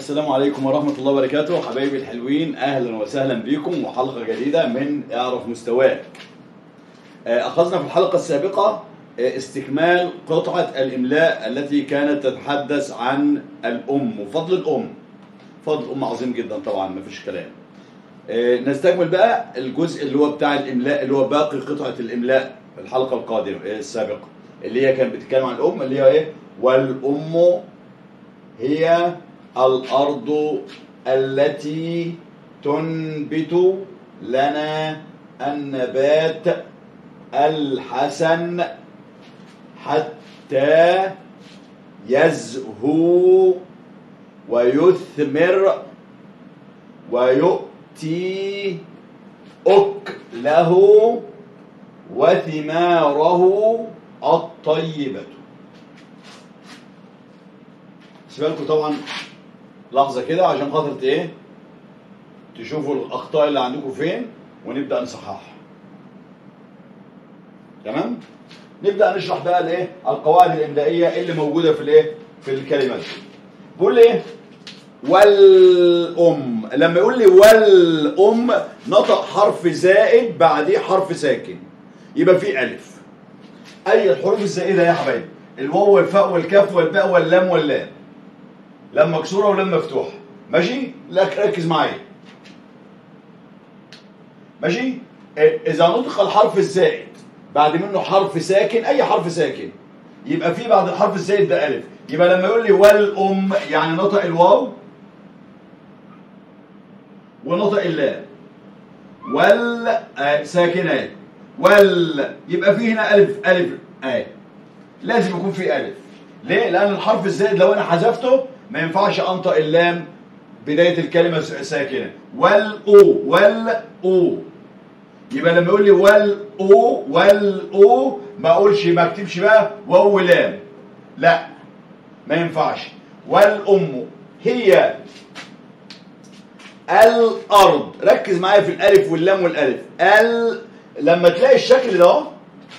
السلام عليكم ورحمة الله وبركاته حبايبي الحلوين أهلا وسهلا بكم وحلقة جديدة من اعرف مستواك آه، أخذنا في الحلقة السابقة آه، استكمال قطعة الإملاء التي كانت تتحدث عن الأم وفضل الأم فضل الأم عظيم جدا طبعا مفيش كلام آه، نستكمل بقى الجزء اللي هو بتاع الإملاء اللي هو باقي قطعة الإملاء في الحلقة القادمة آه، السابقة اللي هي كانت بتتكلم عن الأم اللي هي إيه والأم هي الأرض التي تنبت لنا النبات الحسن حتى يزهو ويثمر ويؤتي أكله وثماره الطيبة سيبالكم طبعا لحظة كده عشان خاطر ايه تشوفوا الأخطاء اللي عندكم فين ونبدأ نصححها تمام نبدأ نشرح بقى الايه القواعد الإملائية اللي موجودة في الايه في الكلمات دي بقول لي ايه والأم لما يقول لي والأم نطق حرف زائد بعديه حرف ساكن يبقى في ألف أي الحروف الزائدة يا حبايبي الواو والفاء والكاف والباء واللام واللام لام مكسوره ولام مفتوحه ماشي لا ركز معايا ماشي اذا نطق الحرف الزائد بعد منه حرف ساكن اي حرف ساكن يبقى في بعد الحرف الزائد ده الف يبقى لما يقول لي والام يعني نطق الواو ونطق اللام وال آه ساكنات وال يبقى في هنا الف الف اهي لازم يكون في الف ليه لان الحرف الزائد لو انا حذفته ما ينفعش انطق اللام بدايه الكلمه ساكنه والاو والاو يبقى لما يقول لي والاو والاو ما اقولش ما اكتبش بقى واو لام لا ما ينفعش والام هي الارض ركز معايا في الالف واللام والالف ال لما تلاقي الشكل ده اهو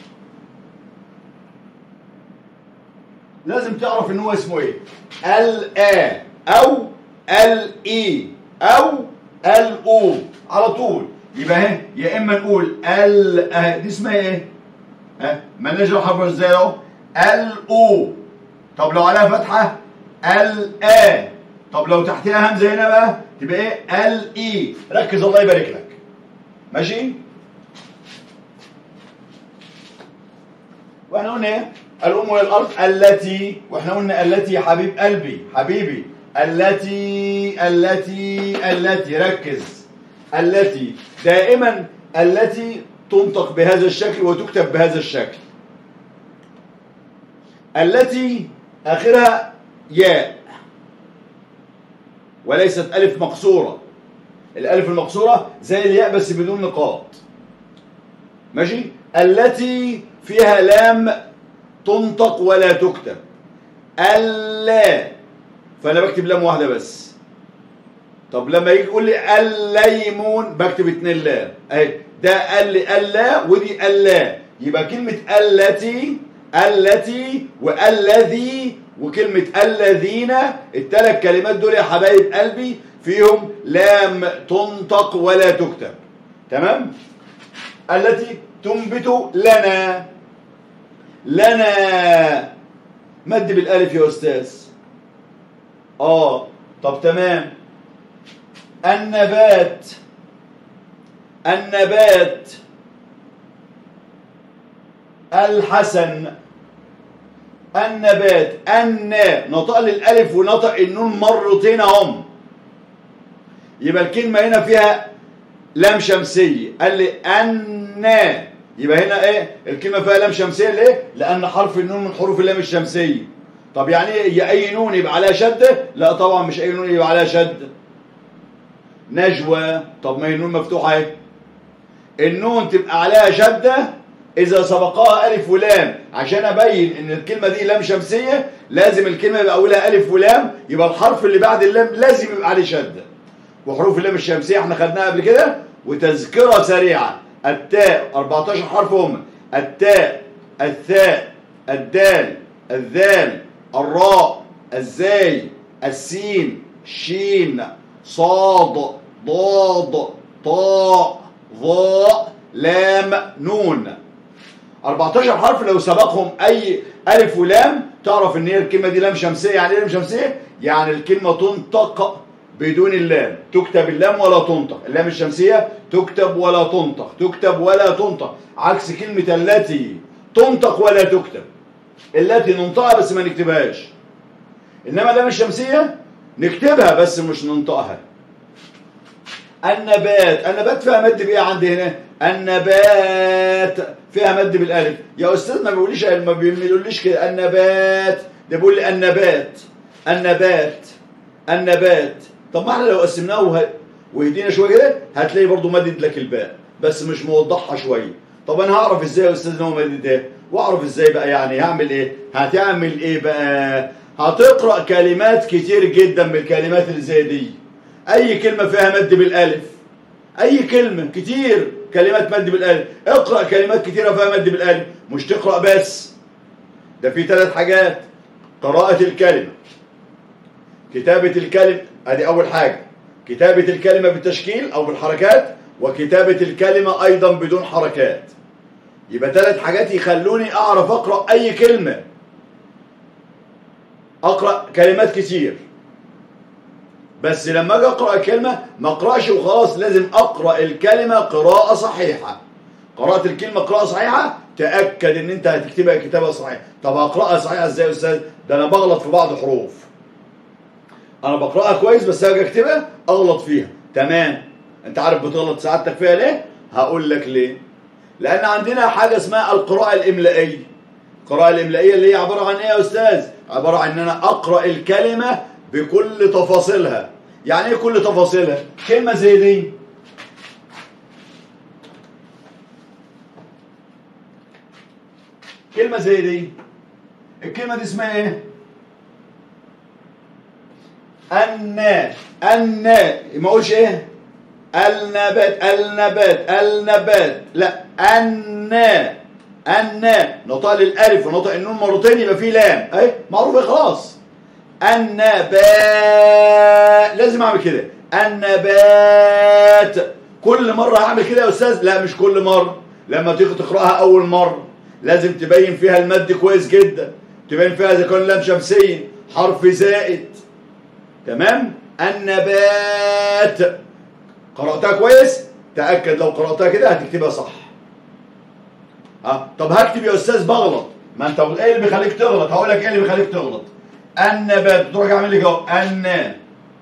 لازم تعرف ان هو اسمه ايه الا او الاي او الاو على طول يبقى اهي يا اما نقول ال اه دي اسمها ايه ها مالناش دعوه حرف ازاي اهو الاو طب لو عليها فتحه الا طب لو تحتها همزه هنا بقى تبقى ايه الاي ركز الله يبارك لك ماشي واحنا قلنا ايه الأم هي الأرض التي واحنا قلنا التي يا حبيب قلبي حبيبي التي التي التي ركز التي دائما التي تنطق بهذا الشكل وتكتب بهذا الشكل التي آخرها ياء وليست ألف مقصورة الألف المقصورة زي الياء بس بدون نقاط ماشي التي فيها لام تنطق ولا تكتب ألا فأنا بكتب لام واحدة بس طب لما يجي يقول لي الليمون بكتب اتنين لام اهي ده قال لي ألا ودي ألا يبقى كلمة التي التي والذي وكلمة الذين الثلاث كلمات دول يا حبايب قلبي فيهم لام تنطق ولا تكتب تمام التي تنبت لنا لنا مد بالالف يا استاذ اه طب تمام النبات النبات الحسن النبات ان نطق للالف ونطق النون مرتين اهم يبقى الكلمه هنا فيها لام شمسيه قال لي ان يبقى هنا ايه الكلمه فيها لام شمسيه ليه لان حرف النون من حروف اللام الشمسيه طب يعني ايه اي نون يبقى عليها شده لا طبعا مش اي نون يبقى عليها شده نجوى طب ما هي النون مفتوحه اهي النون تبقى عليها شده اذا سبقها الف ولام عشان ابين ان الكلمه دي لام شمسيه لازم الكلمه يبقى اولها الف ولام يبقى الحرف اللي بعد اللام لازم يبقى عليه شده وحروف اللام الشمسيه احنا خدناها قبل كده وتذكره سريعه التاء 14 حرف هم التاء الثاء الدال الذال الراء الزاي السين شين صاد ضاد طاء ظاء لام نون 14 حرف لو سبقهم اي الف ولام تعرف ان هي الكلمه دي لام شمسيه يعني ايه لام شمسيه يعني الكلمه تنطق بدون اللام تكتب اللام ولا تنطق اللام الشمسيه تكتب ولا تنطق تكتب ولا تنطق عكس كلمه التي تنطق ولا تكتب التي ننطقها بس ما نكتبهاش انما اللام الشمسيه نكتبها بس مش ننطقها النبات النبات فيها مد بايه عندي هنا النبات فيها مد بالالف يا استاذ ما بيقوليش ما بيقوليش كده النبات ده بيقول لي النبات النبات النبات طب ما احنا لو قسمناه وه... وهدينا شويه كده هتلاقي برضو مدد لك الباء بس مش موضحها شويه طب انا هعرف ازاي يا استاذ ان هو مدد ايه واعرف ازاي بقى يعني هعمل ايه هتعمل ايه بقى هتقرا كلمات كتير جدا من الكلمات اللي زي دي اي كلمه فيها مد بالالف اي كلمه كتير كلمات مد بالالف اقرا كلمات كتيره فيها مد بالالف مش تقرا بس ده في ثلاث حاجات قراءه الكلمه كتابه الكلمه ادي اول حاجه كتابه الكلمه بالتشكيل او بالحركات وكتابه الكلمه ايضا بدون حركات يبقى ثلاث حاجات يخلوني اعرف اقرا اي كلمه اقرا كلمات كتير بس لما اجي اقرا الكلمه ما اقراش وخلاص لازم اقرا الكلمه قراءه صحيحه قرات الكلمه قراءه صحيحه تاكد ان انت هتكتبها كتابه صحيحه طب اقراها صحيحه ازاي يا استاذ ده انا بغلط في بعض حروف انا بقراها كويس بس اجي اكتبها اغلط فيها تمام انت عارف بتغلط سعادتك فيها ليه هقول لك ليه لان عندنا حاجه اسمها القراءه الاملائيه القراءه الاملائيه اللي هي عباره عن ايه يا استاذ عباره عن ان انا اقرا الكلمه بكل تفاصيلها يعني ايه كل تفاصيلها كلمه زي دي كلمه زي دي الكلمه دي اسمها ايه النا النا ما اقولش ايه النبات النبات النبات لا النا النا نطق للالف ونطق النون مرتين يبقى فيه لام اهي معروفه خلاص النبات لازم اعمل كده النبات كل مره هعمل كده يا استاذ لا مش كل مره لما تيجي تقراها اول مره لازم تبين فيها المد كويس جدا تبين فيها اذا كان لام شمسيه حرف زائد تمام النبات قراتها كويس تاكد لو قراتها كده هتكتبها صح ها طب هكتب يا استاذ بغلط ما انت ايه اللي بيخليك تغلط هقول لك ايه اللي بيخليك تغلط النبات تروح اعمل لي جواب النا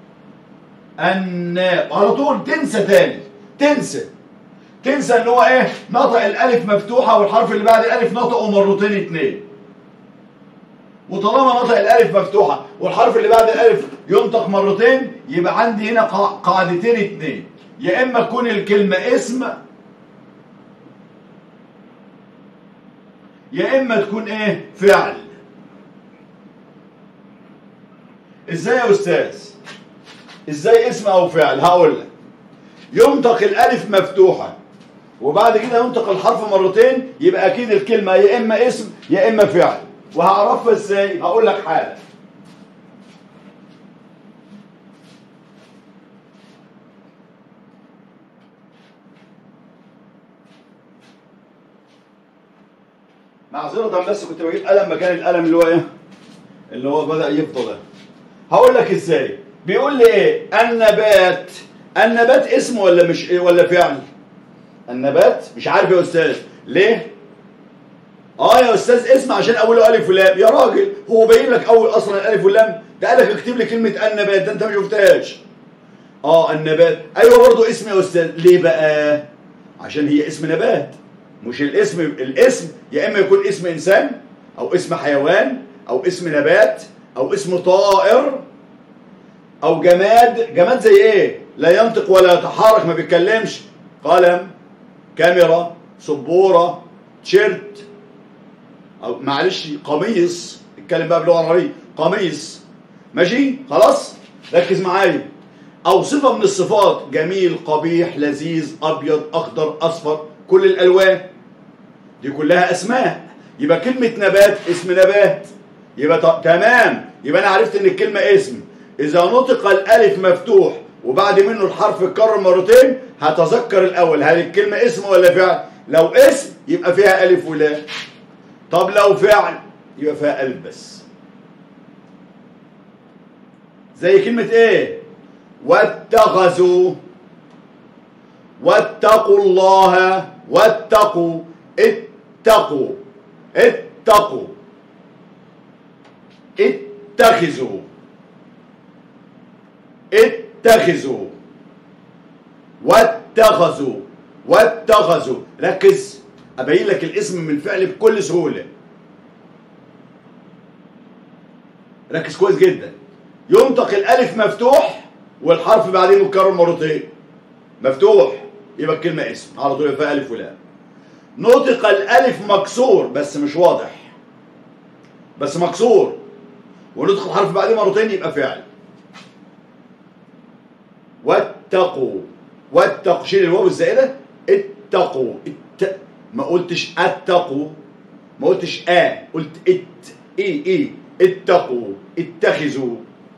النا على طول تنسى تاني تنسى تنسى ان هو ايه نطق الالف مفتوحه والحرف اللي بعد الالف نطقه مرتين اتنين وطالما نطق الالف مفتوحه والحرف اللي بعد الالف ينطق مرتين يبقى عندي هنا قاعدتين اتنين يا اما تكون الكلمه اسم يا اما تكون ايه فعل ازاي يا استاذ ازاي اسم او فعل هقول لك ينطق الالف مفتوحه وبعد كده ينطق الحرف مرتين يبقى اكيد الكلمه يا اما اسم يا اما فعل وهعرفها ازاي هقول لك حاجه معذرة بس كنت بجيب قلم مكان القلم اللي هو ايه اللي هو بدأ يفضى ده هقول لك ازاي بيقول لي ايه النبات النبات اسم ولا مش ايه ولا فعل النبات مش عارف يا استاذ ليه اه يا استاذ اسم عشان اوله الف ولام يا راجل هو باين لك اول اصلا الالف واللام ده قال لك اكتب لي كلمه النبات ده انت ما شفتهاش اه النبات ايوه برضه اسم يا استاذ ليه بقى عشان هي اسم نبات مش الاسم الاسم يا اما يكون اسم انسان او اسم حيوان او اسم نبات او اسم طائر او جماد جماد زي ايه لا ينطق ولا يتحرك ما بيتكلمش قلم كاميرا سبوره تيشيرت او معلش قميص اتكلم بقى باللغه العربيه قميص ماشي خلاص ركز معايا او صفه من الصفات جميل قبيح لذيذ ابيض اخضر اصفر كل الالوان دي كلها اسماء يبقى كلمه نبات اسم نبات يبقى ط... تمام يبقى انا عرفت ان الكلمه اسم اذا نطق الالف مفتوح وبعد منه الحرف اتكرر مرتين هتذكر الاول هل الكلمه اسم ولا فعل لو اسم يبقى فيها الف ولام طب لو فعل يبقى فيها الف بس زي كلمه ايه واتخذوا واتقوا الله واتقوا اتقوا اتقوا اتخذوا اتخذوا واتخذوا واتخذوا ركز ابين لك الاسم من الفعل بكل سهوله ركز كويس جدا ينطق الالف مفتوح والحرف بعدين متكرر مرتين مفتوح يبقى الكلمه اسم على طول يبقى فيها الف ولام نطق الالف مكسور بس مش واضح بس مكسور ونطق الحرف بعدين مرتين يبقى فعل واتقوا واتقوا شيل الواو الزائده اتقوا ات ما قلتش اتقوا ما قلتش ا قلت ات ايه ايه اتقوا اتخذوا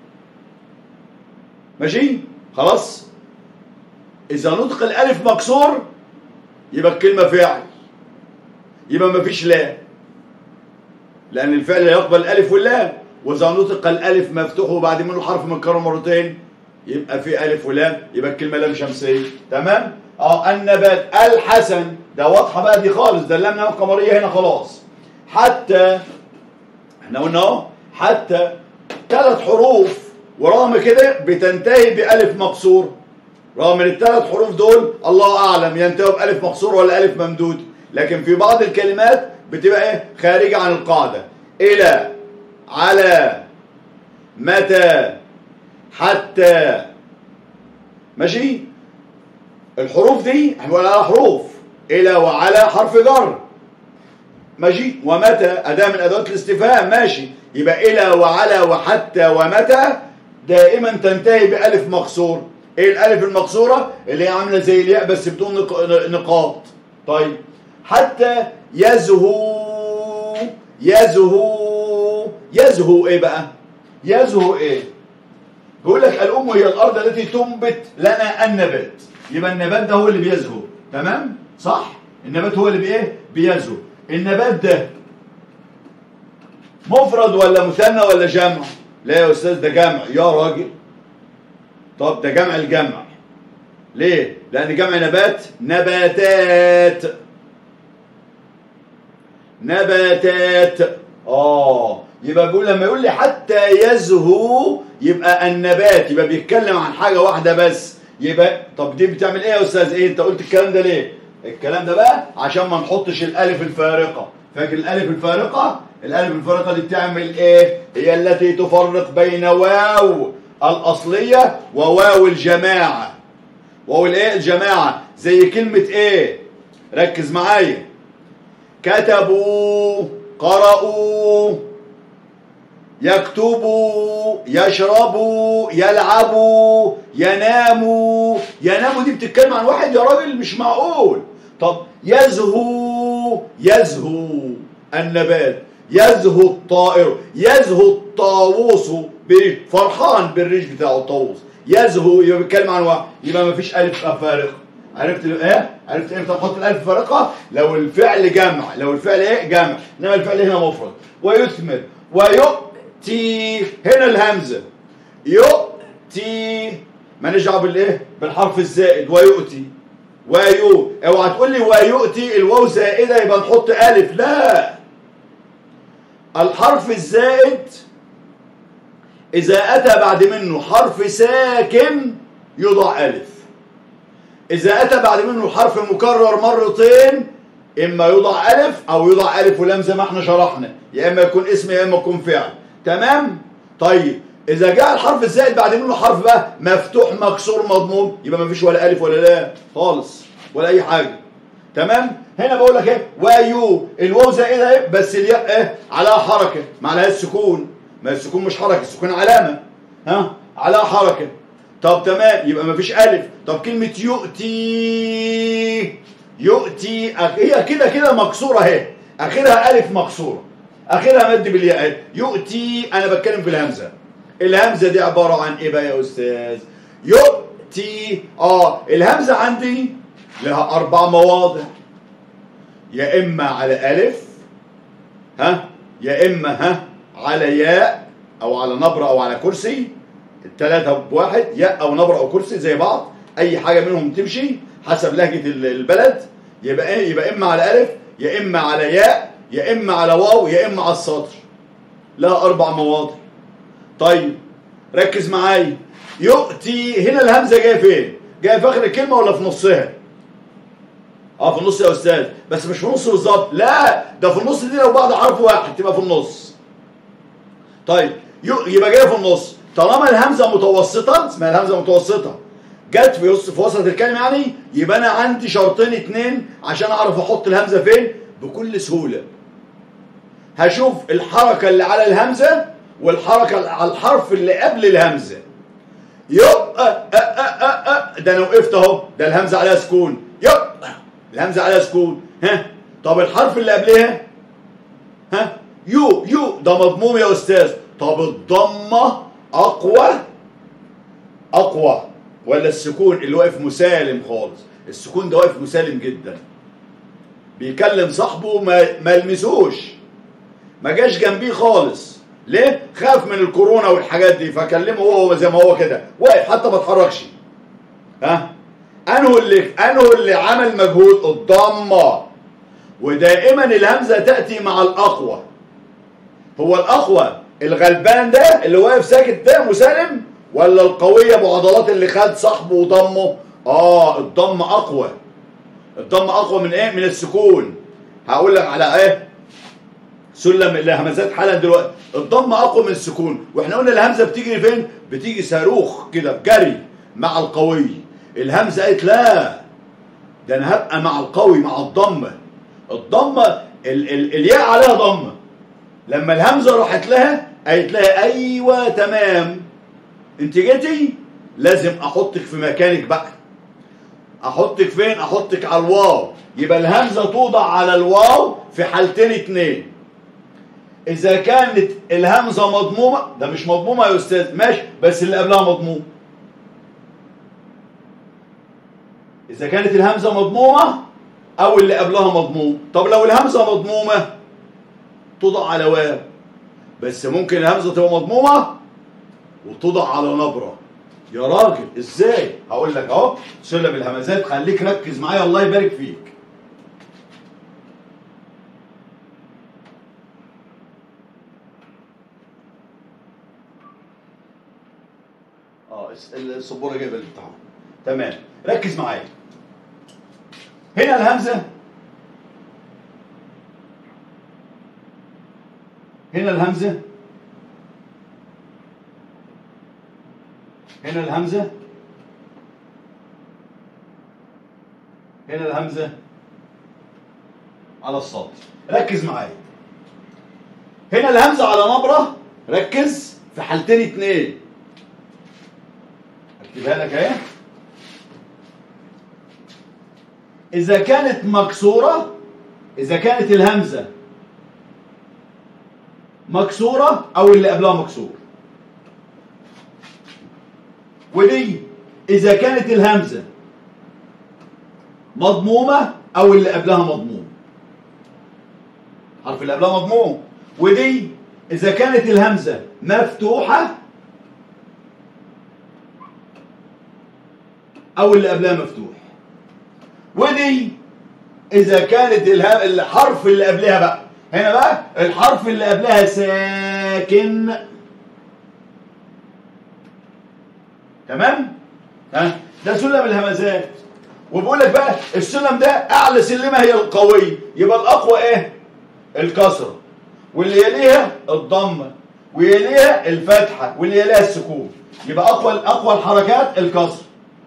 ماشي خلاص اذا نطق الالف مكسور يبقى الكلمه فعل يبقى ما فيش لا لان الفعل لا يقبل الالف واللام واذا نطق الالف مفتوح وبعد منه حرف متكرر مرتين يبقى في الف ولام يبقى الكلمه لام شمسيه تمام اه النبات الحسن ده واضحه بقى دي خالص ده اللام لام قمريه هنا خلاص حتى احنا قلنا اهو حتى ثلاث حروف ورغم كده بتنتهي بألف مقصور رغم ان الثلاث حروف دول الله اعلم ينتهوا بألف مقصور ولا ألف ممدود لكن في بعض الكلمات بتبقى ايه خارجة عن القاعدة إلى على متى حتى ماشي الحروف دي احنا بنقول عليها حروف إلى وعلى حرف جر ماشي ومتى أداة من أدوات الاستفهام ماشي يبقى إلى وعلى وحتى ومتى دائما تنتهي بألف مقصور ايه الألف المقصورة اللي هي عاملة زي الياء بس بدون نق- نقاط طيب حتى يزهو يزهو يزهو ايه بقى يزهو ايه بيقول لك الأم هي الأرض التي تنبت لنا النبات يبقى النبات ده هو اللي بيزهو تمام صح النبات هو اللي بايه بيزهو النبات ده مفرد ولا مثنى ولا جمع لا يا استاذ ده جمع يا راجل طب ده جمع الجمع ليه لان جمع نبات نباتات نباتات اه يبقى بيقول لما يقول لي حتى يزهو يبقى النبات يبقى بيتكلم عن حاجه واحده بس يبقى طب دي بتعمل ايه يا استاذ ايه انت قلت الكلام ده ليه الكلام ده بقى عشان ما نحطش الالف الفارقه فاكر الالف الفارقه الالف الفارقه دي بتعمل ايه هي التي تفرق بين واو الاصليه وواو الجماعه واو الايه الجماعه زي كلمه ايه ركز معايا كتبوا قرأوا يكتبوا يشربوا يلعبوا يناموا يناموا دي بتتكلم عن واحد يا راجل مش معقول طب يزهو يزهو النبات يزهو الطائر يزهو الطاووس بريش فرحان بالريش بتاعه الطاووس يزهو يبقى بيتكلم عن واحد يبقى ما فيش الف فارقه عرفت ايه عرفت امتى نحط الالف فارقه لو الفعل جمع لو الفعل ايه جمع انما الفعل هنا مفرد ويثمر ويؤتي هنا الهمزه يؤتي ما نرجع بالايه بالحرف الزائد ويؤتي ويو اوعى تقول لي ويؤتي الواو زائده يبقى نحط الف لا الحرف الزائد اذا اتى بعد منه حرف ساكن يضع الف إذا أتى بعد منه الحرف مكرر مرتين إما يوضع ألف أو يوضع ألف ولام زي ما احنا شرحنا يا إما يكون اسم يا إما يكون فعل تمام؟ طيب إذا جاء الحرف الزائد بعد منه حرف بقى مفتوح مكسور مضموم يبقى ما فيش ولا ألف ولا لام خالص ولا أي حاجة تمام؟ هنا بقول لك إيه؟ ويو الواو زائدة إيه؟ بس الياء إيه؟ عليها حركة ما عليها السكون ما السكون مش حركة السكون علامة ها؟ عليها حركة طب تمام يبقى مفيش ألف طب كلمة يؤتي يؤتي أخ- هي كده كده مكسورة اهي آخرها ألف مكسورة آخرها مد بالياء أهي. يؤتي أنا بتكلم في الهمزة الهمزه دي عباره عن ايه بقى يا استاذ يؤتي اه الهمزه عندي لها اربع مواضع يا اما على الف ها يا اما ها على ياء او على نبره او على كرسي الثلاثه بواحد ياء او نبره او كرسي زي بعض اي حاجه منهم تمشي حسب لهجه ال- البلد يبقى ايه يبقى اما على الف يا اما على ياء يا اما على واو يا اما على السطر لها اربع مواضع طيب ركز معايا يؤتي هنا الهمزه جايه فين جايه في اخر الكلمه ولا في نصها اه في النص يا استاذ بس مش في النص بالظبط لا ده في النص دي لو بعد حرف واحد تبقى في النص طيب يو- يبقى جايه في النص طالما الهمزه متوسطه اسمها الهمزه متوسطه جت في وسط في وسط الكلمه يعني يبقى انا عندي شرطين اتنين عشان اعرف احط الهمزه فين بكل سهوله هشوف الحركه اللي على الهمزه والحركه اللي على الحرف اللي قبل الهمزه يبقى أ أ أ أ ده انا وقفت اهو ده الهمزه عليها سكون يبقى الهمزه عليها سكون ها طب الحرف اللي قبلها ها يو يو ده مضموم يا استاذ طب الضمه اقوى اقوى ولا السكون اللي واقف مسالم خالص السكون ده واقف مسالم جدا بيكلم صاحبه ما ما يلمسوش ما جاش جنبيه خالص ليه خاف من الكورونا والحاجات دي فكلمه هو زي ما هو كده واقف حتى ما اتحركش ها انه اللي انه اللي عمل مجهود الضمه ودائما الهمزه تاتي مع الاقوى هو الاقوى الغلبان ده اللي واقف ساكت ده مسالم ولا القوي ابو عضلات اللي خد صاحبه وضمه اه الضم اقوى الضم اقوى من ايه من السكون هقول لك على ايه سلم الهمزات حالا دلوقتي الضم اقوى من السكون واحنا قلنا الهمزه بتيجي فين بتيجي صاروخ كده جري مع القوي الهمزه قالت لا ده انا هبقى مع القوي مع الضمه الضمه ال ال الياء عليها ضمه لما الهمزه راحت لها قالت لها ايوه تمام انت جيتي لازم احطك في مكانك بقى احطك فين احطك على الواو يبقى الهمزه توضع على الواو في حالتين اتنين اذا كانت الهمزه مضمومه ده مش مضمومه يا استاذ ماشي بس اللي قبلها مضموم اذا كانت الهمزه مضمومه او اللي قبلها مضموم طب لو الهمزه مضمومه توضع على واو بس ممكن الهمزه تبقى مضمومه وتوضع على نبره يا راجل ازاي هقول لك اهو سلم الهمزات خليك ركز معايا الله يبارك فيك اه الس- السبوره جايبه الامتحان تمام ركز معايا هنا الهمزه هنا الهمزه هنا الهمزه هنا الهمزه على السطر ركز معايا هنا الهمزه على نبره ركز في حالتين اتنين اكتبها لك اهي اذا كانت مكسوره اذا كانت الهمزه مكسوره او اللي قبلها مكسور ودي اذا كانت الهمزه مضمومه او اللي قبلها مضموم حرف اللي قبلها مضموم ودي اذا كانت الهمزه مفتوحه او اللي قبلها مفتوح ودي اذا كانت اله- الحرف اللي قبلها بقى هنا بقى الحرف اللي قبلها ساكن تمام ها ده سلم الهمزات وبقول لك بقى السلم ده اعلى سلمه هي القويه يبقى الاقوى ايه الكسره واللي يليها الضمه ويليها الفتحه واللي يليها السكون يبقى اقوى اقوى الحركات الكسر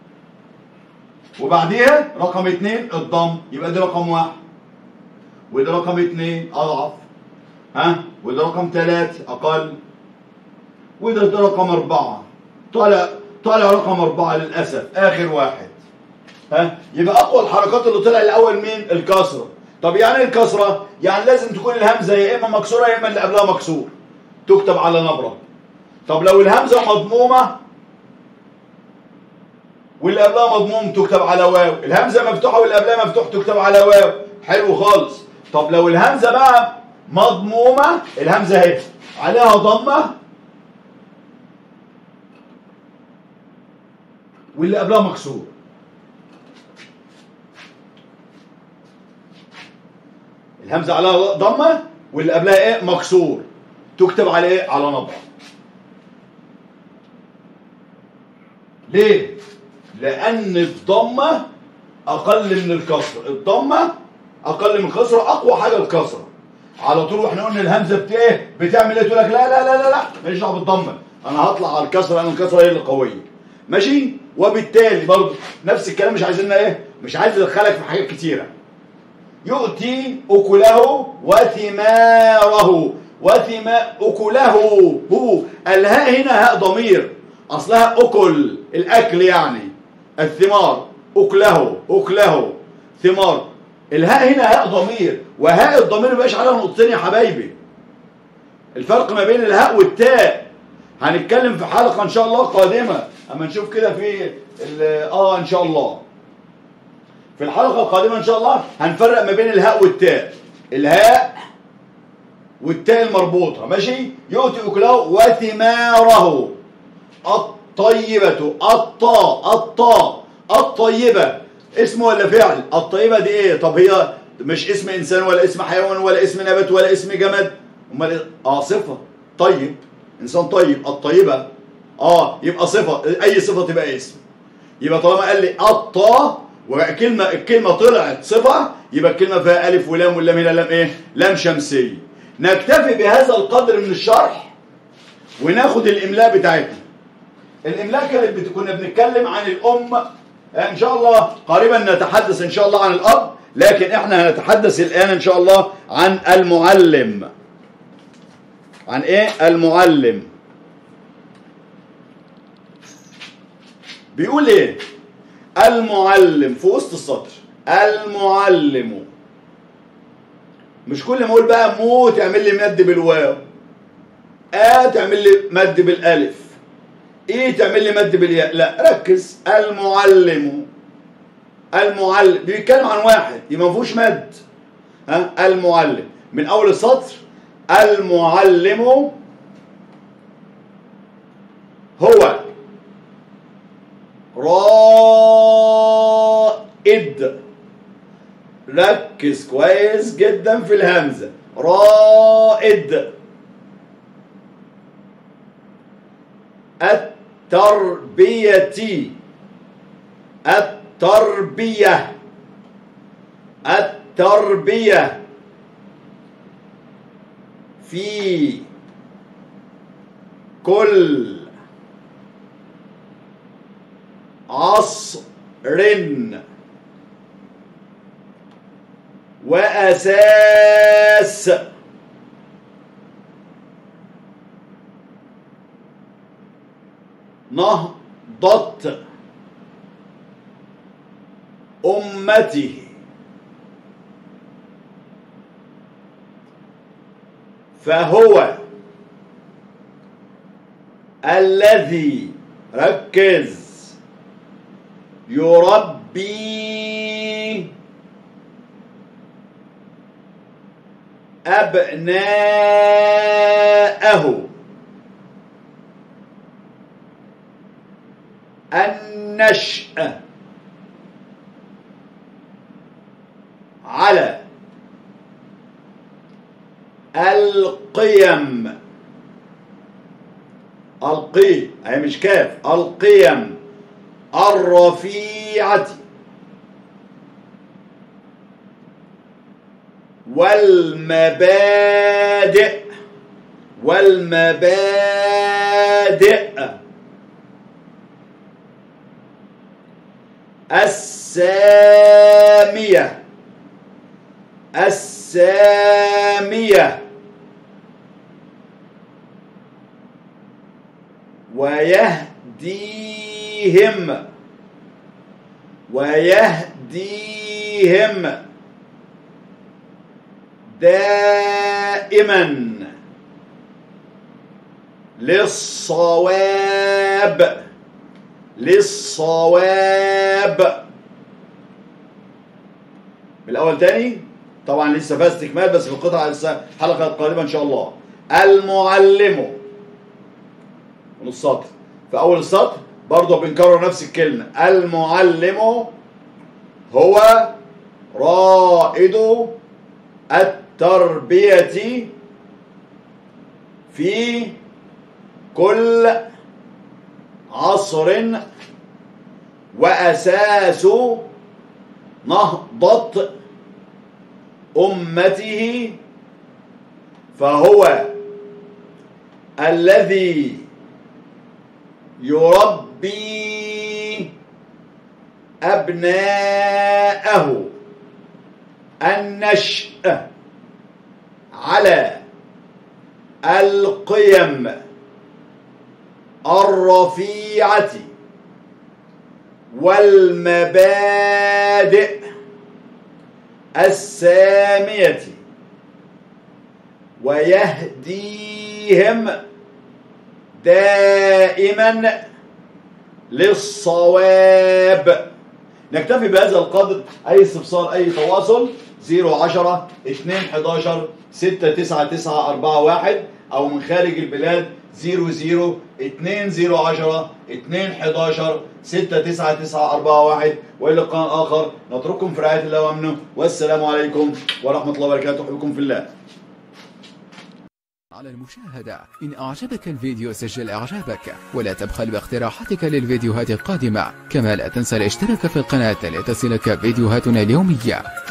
وبعديها رقم اتنين الضم يبقى ده رقم واحد وده رقم اتنين اضعف ها وده رقم تلاتة اقل وده ده رقم اربعة طالع طالع رقم اربعة للاسف اخر واحد ها يبقى اقوى الحركات اللي طلع الاول مين الكسرة طب يعني ايه الكسرة يعني لازم تكون الهمزة يا اما مكسورة يا اما اللي قبلها مكسور تكتب على نبرة طب لو الهمزة مضمومة واللي قبلها مضموم تكتب على واو الهمزة مفتوحة واللي قبلها مفتوح تكتب على واو حلو خالص طب لو الهمزة بقى مضمومة الهمزة اهي عليها ضمة واللي قبلها مكسور الهمزة عليها ضمة واللي قبلها ايه مكسور تكتب على ايه على نبض ليه لان الضمة اقل من الكسر الضمة اقل من الكسر اقوى حاجة الكسرة على طول واحنا قلنا الهمزة بت ايه بتعمل ايه تقول لك لا لا لا لا لا ماليش دعوه بالضمة انا هطلع على الكسرة لان الكسرة هي اللي قوية ماشي وبالتالي برضه نفس الكلام مش عايزيننا ايه مش عايز ادخلك في حاجات كتيره يؤتي أكله وثماره وثما أكله هو الهاء هنا هاء ضمير أصلها أكل الأكل يعني الثمار أكله أكله ثمار الهاء هنا هاء ضمير وهاء الضمير ما بقاش عليها نقطتين يا حبايبي الفرق ما بين الهاء والتاء هنتكلم في حلقة إن شاء الله قادمة أما نشوف كده في ال- آه إن شاء الله في الحلقة القادمة إن شاء الله هنفرق ما بين الهاء والتاء الهاء والتاء المربوطة ماشي يؤتي أكله وثماره الطيبة الطاء الطاء الطيبة اسم ولا فعل الطيبة دي ايه طب هي مش اسم انسان ولا اسم حيوان ولا اسم نبات ولا اسم جماد امال إيه؟ اه صفة طيب انسان طيب الطيبة اه يبقى صفة اي صفة تبقى اسم يبقى طالما قال لي الطا وكلمة الكلمة طلعت صفة يبقى الكلمة فيها ألف ولام واللام هنا لام إيه؟ لام شمسية. نكتفي بهذا القدر من الشرح وناخد الإملاء بتاعتنا. الإملاء كانت بت- كنا بنتكلم عن الأم إن شاء الله قريبا نتحدث إن شاء الله عن الأب لكن إحنا هنتحدث الآن إن شاء الله عن المعلم. عن إيه؟ المعلم. بيقول ايه المعلم في وسط السطر المعلم مش كل ما اقول بقى مو تعمل لي مد بالواو ا تعمل لي مد بالالف ايه تعمل لي مد بالياء لا ركز المعلم المعلم بيتكلم عن واحد يبقى ما فيهوش مد ها المعلم من اول السطر المعلم هو رائد ركز كويس جدا في الهمزة رائد التربية التربية التربية في كل عصر وأساس نهضة أمته فهو الذي ركز يربي أبناءه النشأ على القيم القي هي مش كاف القيم الرفيعة والمبادئ والمبادئ السامية السامية ويهديهم ويهديهم دائما للصواب للصواب بالاول تاني طبعا لسه فيها استكمال بس في القطعه لسه الحلقه القادمه ان شاء الله المعلم نص سطر في اول السطر برضه بنكرر نفس الكلمه المعلم هو رائد التربيه في كل عصر واساس نهضه امته فهو الذي يربي ابناءه النشأ على القيم الرفيعة والمبادئ السامية ويهديهم دائما للصواب نكتفي بهذا القدر اي استفسار اي تواصل 010 2 11 69941 او من خارج البلاد 00 2010 2 11 69941 والى لقاء اخر نترككم في رعايه الله وامنه والسلام عليكم ورحمه الله وبركاته احبكم في الله على المشاهدة إن أعجبك الفيديو سجل إعجابك ولا تبخل باقتراحاتك للفيديوهات القادمة كما لا تنسى الاشتراك في القناة لتصلك فيديوهاتنا اليومية